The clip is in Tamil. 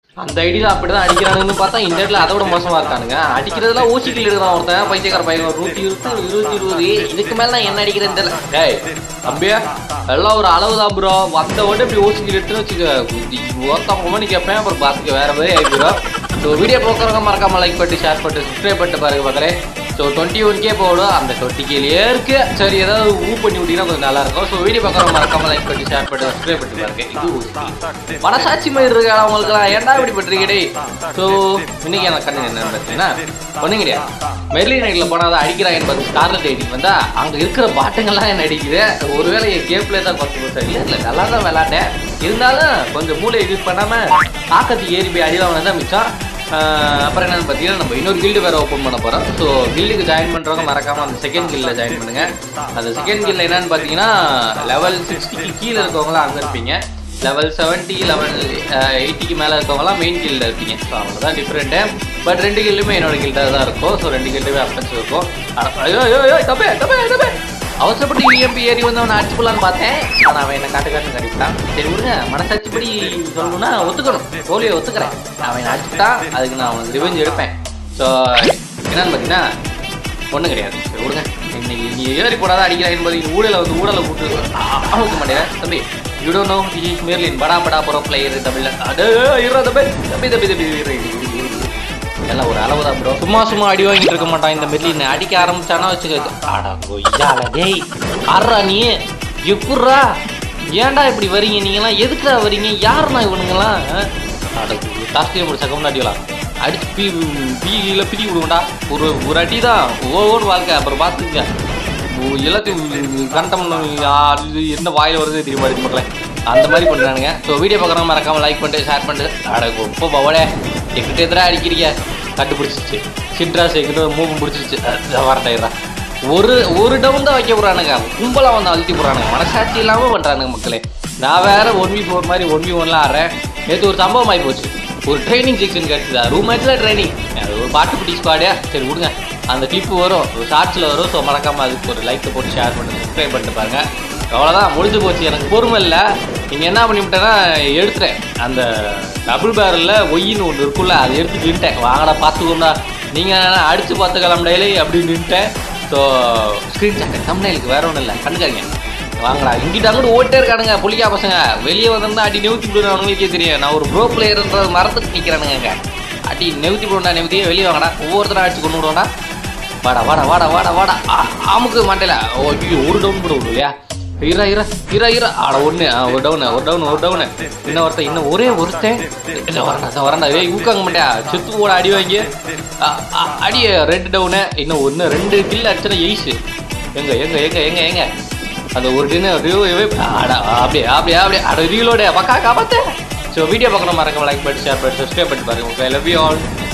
அந்த ஐடியில் அப்படிதான் அடிக்கிறானுன்னு பார்த்தா இந்த இடத்துல அதோட மோசமா இருக்கானுங்க அடிக்கிறதுலாம் ஊசி கில் எடுக்கிறான் ஒருத்தன் பைத்தியக்கார பையன் ஒரு நூற்றி இருபது இருபத்தி இருபது இதுக்கு மேல நான் என்ன அடிக்கிறேன்னு தெரியல டேய் தம்பியா எல்லாம் ஒரு அளவு தான் ப்ரோ வந்த உடனே இப்படி ஊசி கில் எடுத்துன்னு வச்சுக்க ஒருத்தவங்க மணி கேட்பேன் அப்புறம் பார்த்துக்க வேற மாதிரி ஆகிடும் ஸோ வீடியோ பார்க்குறவங்க மறக்காம லைக் பண்ணிட்டு ஷேர் பண்ணிட்டு சப்ஸ்கிரைப் பண்ணிட்டு பாருங்க மக்களே ஸோ டுவெண்ட்டி ஒன் கே போடும் அந்த டுவெண்ட்டி கேலேயே இருக்கு சரி ஏதாவது மூவ் பண்ணி விட்டீங்கன்னா கொஞ்சம் நல்லா இருக்கும் ஸோ வீடியோ பார்க்குறவங்க மறக்காம லைக் பண்ணி ஷேர் பண்ணிட்டு சப்ஸ்கிரைப் பண்ணிட்டு பாருங்க இது ஊசி. மனசாட்சி மாதிரி இருக்கா அவங்களுக்குலாம் ஏன்டா இப்படி பண்றீங்கடே ஸோ இன்னைக்கு எனக்கு கண்ணு என்னன்னு பார்த்தீங்கன்னா ஒன்றும் கிடையாது மெர்லி நைட்டில் போனால் அதை அடிக்கிறாங்கன்னு பார்த்து ஸ்கார்லெட் ஐடிக்கு வந்தா அங்கே இருக்கிற பாட்டுங்கள்லாம் என்ன அடிக்குது ஒருவேளை என் கேம் பிளே தான் கொஞ்சம் கொஞ்சம் இல்லை இல்லை நல்லா தான் விளாண்டேன் இருந்தாலும் கொஞ்சம் மூளையை யூஸ் பண்ணாமல் ஆக்கத்துக்கு ஏறி போய் அடிவாங்க தான் மிச்சம் ஆஹ் அப்புறம் என்னன்னு பார்த்தீங்கன்னா நம்ம இன்னொரு கில்டு வேற ஓப்பன் பண்ண போகிறோம் ஸோ கில்டுக்கு ஜாயின் பண்ணுறவங்க மறக்காம அந்த செகண்ட் கில்ல ஜாயின் பண்ணுங்க அந்த செகண்ட் கில்ல என்னன்னு பார்த்தீங்கன்னா லெவல் சிக்ஸ்டிக்கு கீழே இருக்கவங்களாம் அங்கே இருப்பீங்க லெவல் செவன்ட்டி லெவல் எயிட்டிக்கு மேலே இருக்கவங்களாம் மெயின் கில்ல இருப்பீங்க ஸோ அவ்வளோதான் டிஃப்ரெண்ட்டு பட் ரெண்டு கில்லுமே என்னோட கில்டாக தான் இருக்கும் ஸோ ரெண்டு கில்லுமே அஃபென்ஸ் இருக்கும் அட- ஐயோ ஐயோ ஐயோ தப்பே தப்பே தப்பே அவசரப்பட்டு யூஎம்பி ஏறி வந்து அவனை அடிச்சு போலான்னு பார்த்தேன் ஆனால் அவன் என்ன காட்டு காட்டு கடிப்பிட்டான் சரி விடுங்க மனசாட்சிப்படி சொல்லணும்னா ஒத்துக்கணும் தோல்வியை ஒத்துக்கிறேன் அவன் என்னை அடிச்சுட்டான் அதுக்கு நான் அவனுக்கு ரிவெஞ்ச் எடுப்பேன் ஸோ என்னன்னு பார்த்தீங்கன்னா ஒன்றும் கிடையாது சரி விடுங்க இன்னைக்கு நீ ஏறி போடாத அடிக்கிறான் என்பது நீ ஊழல வந்து ஊழலை கூட்டு அமுக்க மாட்டேன் தம்பி you don't know is Merlin படா படா ப்ரோ பிளேயர் தமிழ்ல அடே இருடா தம்பி தம்பி தம்பி தம்பி இரு, இரு, இரு, இரு, இரு. எல்லாம் ஒரு அளவு தான் ப்ரோ சும்மா சும்மா அடி வாங்கிட்டு இருக்க மாட்டான் இந்த மெர்லின் அடிக்க ஆரம்பிச்சானா வச்சுக்க அடா கொய்யால டேய் ஆடுறா நீ எப்புட்றா ஏன்டா இப்படி வரீங்க நீங்களாம் எதுக்குடா வரீங்க யாருண்ணா இவனுங்களாம் ஆ? அட தாஸ்தியம் முடிச்ச கம்முன்னு அடிக்கலாம் அடிச்சு பீ பீல பிடி விடுவோம்டா ஒரு ஒரு அடி தான் ஓவர் வாழ்க்கை அப்புறம் பார்த்துக்க ஓ, எல்லாத்தையும் கண்டம் அது என்ன வாயில வருது தெரிய மாட்டேங்குது மக்களே அந்த மாதிரி பண்ணுறானுங்க ஸோ வீடியோ பார்க்குறவங்க மறக்காம லைக் பண்ணிட்டு ஷேர் பண்ணிட்டு அட இப்போ பவளே எங்கிட்ட எதிராக அடிக்கிறீங்க கண்டுபிடிச்சிச்சு சிட்ராஸ் எங்கிட்ட மூவ் பிடிச்சிச்சு வரட்டாயிரா ஒரு ஒரு டவுன் தான் வைக்க போகிறானுங்க கும்பலாக வந்து அழுத்தி போகிறானுங்க மனசாட்சி இல்லாமல் பண்ணுறானுங்க மக்களே நான் வேற ஒன் வி ஃபோர் மாதிரி ஒன் வி ஒன்லாம் ஆடுறேன் நேற்று ஒரு சம்பவம் ஆகி போச்சு ஒரு ட்ரைனிங் செக்ஷன் கிடச்சிதா ரூம் மேட்ச்சில் ட்ரைனிங் அது ஒரு பாட்டுக்குட்டி ஸ்குவாடே சரி விடுங்க அந்த கிளிப்பு வரும் ஒரு ஷார்ட்ஸில் வரும் ஸோ மறக்காம அதுக்கு ஒரு லைக்கை போட்டு ஷேர் பண்ணி சப்ஸ்கிரைப் பண்ணிட்டு பாருங்க அவ்வளோதான் முடிஞ்சு போச்சு எனக்கு பொறுமை இல்லை நீங்கள் என்ன பண்ணிவிட்டேன்னா எடுத்துட்டேன் அந்த டபுள் பேரலில் ஒய்யின்னு ஒன்று இருக்குல்ல அதை எடுத்து நின்ட்டேன் வாங்கடா பார்த்துக்கோண்டா நீங்கள் அடித்து பார்த்து கிளம்படையிலே அப்படி நின்ட்டேன் ஸோ ஸ்க்ரீன் சாட் தம்னைலுக்கு வேற ஒன்றும் இல்லை கண்டுக்காதீங்க வாங்கடா இங்கிட்ட அங்கிட்டு ஓட்டே இருக்கானுங்க புளிக்கா பசங்க வெளியே வந்திருந்தா அடி நெவுத்தி விடுன்னு அவங்களுக்கே தெரியும் நான் ஒரு ப்ரோ பிளேயர்ன்றது மரத்துக்கு நிற்கிறானுங்க அடி நெவுத்தி விடுண்டா நெவுத்தியே வெளியே வாங்கடா ஒவ்வொருத்தரும் அடிச்சு கொண்டு விடுவோம்டா வாடா வாடா வாடா வாடா வாடா ஆ, அமுக்கு மாட்டேல ஓ ஐயோ ஒரு டவுன் கூட விடு இல்லையா இரா இரா இரா இரா ஆட ஒன்று ஒரு டவுன் ஒரு டவுன் ஒரு டவுன் இன்னும் ஒருத்தன் இன்னும் ஒரே ஒருத்தன் இல்லை வரண்டா இதான் வரண்டா ஏய் ஊக்காங்க மாட்டியா செத்து போட அடி வாங்கி ஆ, ஆ, அடி ரெண்டு டவுனு இன்னும் ஒன்று ரெண்டு கில் அடிச்சனா எய்ஸு எங்க எங்க எங்க எங்க எங்க அந்த ஒரு டின்னு அடா அப்படியே அப்படியே அப்படியே அட ரீலோட பக்கா காப்பாத்து ஸோ வீடியோ பார்க்கணும் மறக்காம லைக் பண்ணி ஷேர் பண்ணி சப்ஸ்கிரைப் பண்ணி பாருங்க ஓகே லவ் யூ ஆல்